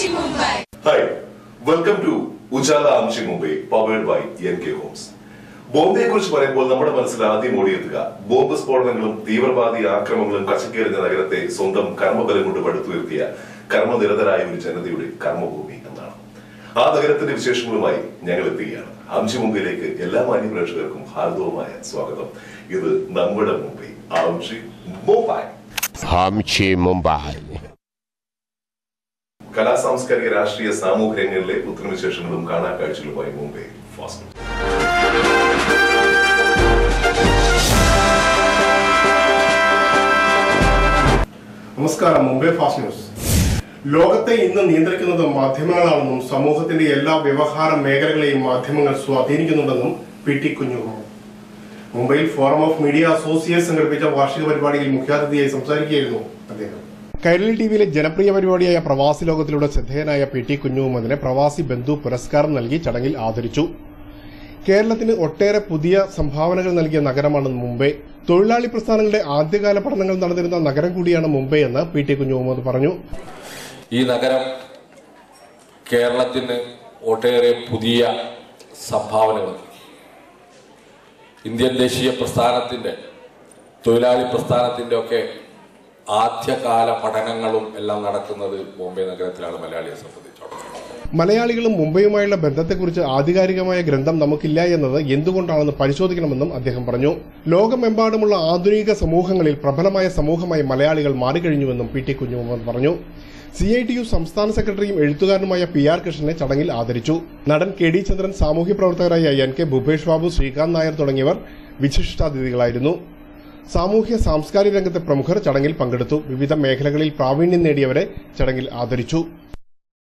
आमची Mumbai hi welcome to Ujala Aamchi Mumbai powered by N K Homes ബോംബെയെ കുറിച്ച് പറയുമ്പോൾ നമ്മുടെ മനസ്സിൽ ആദ്യം ഓടിയെത്തുക ബോംബ് സ്ഫോടനങ്ങളും തീവ്രവാദി ആക്രമണങ്ങളും കച്ചക്കേറിഞ്ഞ നഗരത്തെ സ്വന്തം കർമ്മബലം കൊണ്ട് പടുത്തുയർത്തിയ കർമ്മനിരതരായ ഒരു ജനതയുടെ കർമ്മഭൂമി എന്നാണ് ആ നഗരത്തിന്റെ വിശേഷങ്ങളുമായി ഞങ്ങൾ എത്തുകയാണ് ആംഷി മുംബൈയിലേക്ക് എല്ലാ മാന്യ പ്രേക്ഷകർക്കും ഹാർദവമായ സ്വാഗതം ഇത് നമ്മുടെ മുംബൈ ആംഷി മുംബൈ Hamchi Mumbai. കലാ സാംസ്കാരിക രാഷ്ട്രീയ സാമൂഹ്യ രംഗങ്ങളിലെ പുത്തനവിശേഷങ്ങളും കാണാ കാഴ്ചകളുമായി മുംബൈ ഫാസ്റ്റ് നമസ്കാരം മുംബൈ ഫാസ്റ്റ് ന്യൂസ് ലോകത്തെ ഇന്ന് നിയന്ത്രിക്കുന്നത് മാധ്യമങ്ങളാണെന്നും സമൂഹത്തിന്റെ എല്ലാ വ്യവഹാര മേഖലകളെയും മാധ്യമങ്ങൾ സ്വാധീനിക്കുന്നുണ്ടെന്നും പി ടി കുഞ്ഞുകുമാർ മുംബൈയിൽ ഫോറം ഓഫ് മീഡിയ അസോസിയേറ്റ് സംഘടിപ്പിച്ച വാർഷിക പരിപാടിയിൽ മുഖ്യാതിഥിയായി സംസാരിക്കുകയായിരുന്നു അദ്ദേഹം കൈരളി ടിവിയിലെ ജനപ്രിയ പരിപാടിയായ പ്രവാസി ലോകത്തിലൂടെ ശ്രദ്ധേയനായ പി ടി കുഞ്ഞുമുഹമ്മദിനെ പ്രവാസി ബന്ധു പുരസ്കാരം നൽകി ചടങ്ങിൽ ആദരിച്ചു കേരളത്തിന് ഒട്ടേറെ പുതിയ സംഭാവനകൾ നൽകിയ നഗരമാണ് മുംബൈ തൊഴിലാളി പ്രസ്ഥാനങ്ങളുടെ ആദ്യകാല പഠനങ്ങൾ നടന്നിരുന്ന നഗരം കൂടിയാണ് മുംബൈ എന്ന് പി ടി കുഞ്ഞുമുഹമ്മദ് പറഞ്ഞു ഈ നഗരം കേരളത്തിന് ഒട്ടേറെ പുതിയ സംഭാവനകൾ നൽകി. ഇന്ത്യൻ ദേശീയ പ്രസ്ഥാനത്തിന്റെ തൊഴിലാളി പ്രസ്ഥാനത്തിന്റെ ഒക്കെ ആദ്യകാല പഠനങ്ങളും എല്ലാം നടക്കുന്നത് ബോംബെ നഗരത്തിലാണ് മലയാളിയെ സംബന്ധിച്ചോളം മലയാളികളും മുംബൈയുമായുള്ള ബന്ധത്തെക്കുറിച്ച് ആധികാരികമായ ഗ്രന്ഥം നമുക്കില്ല എന്നത് എന്തുകൊണ്ടാണെന്ന് പരിശോധിക്കണമെന്നും അദ്ദേഹം പറഞ്ഞു ലോകമെമ്പാടുമുള്ള ആധുനിക സമൂഹങ്ങളിൽ പ്രബലമായ സമൂഹമായി മലയാളികൾ മാറിക്കഴിഞ്ഞുവെന്നും പി ടി കുഞ്ഞുമുഹമ്മദ് പറഞ്ഞു സി ഐ ടി യു സംസ്ഥാന സെക്രട്ടറിയും എഴുത്തുകാരനുമായ പി ആർ കൃഷ്ണനെ ചടങ്ങിൽ ആദരിച്ചു നടൻ കെ ഡി ചന്ദ്രൻ സാമൂഹ്യ പ്രവർത്തകരായ എൻ കെ ഭൂപേഷ് ബാബു ശ്രീകാന്ത് നായർ തുടങ്ങിയവർ വിശിഷ്ടാതിഥികളായിരുന്നു സാമൂഹ്യ സാംസ്കാരിക രംഗത്തെ പ്രമുഖർ ചടങ്ങിൽ പങ്കെടുത്തു വിവിധ മേഖലകളിൽ പ്രാവീണ്യം നേടിയവരെ ചടങ്ങിൽ ആദരിച്ചു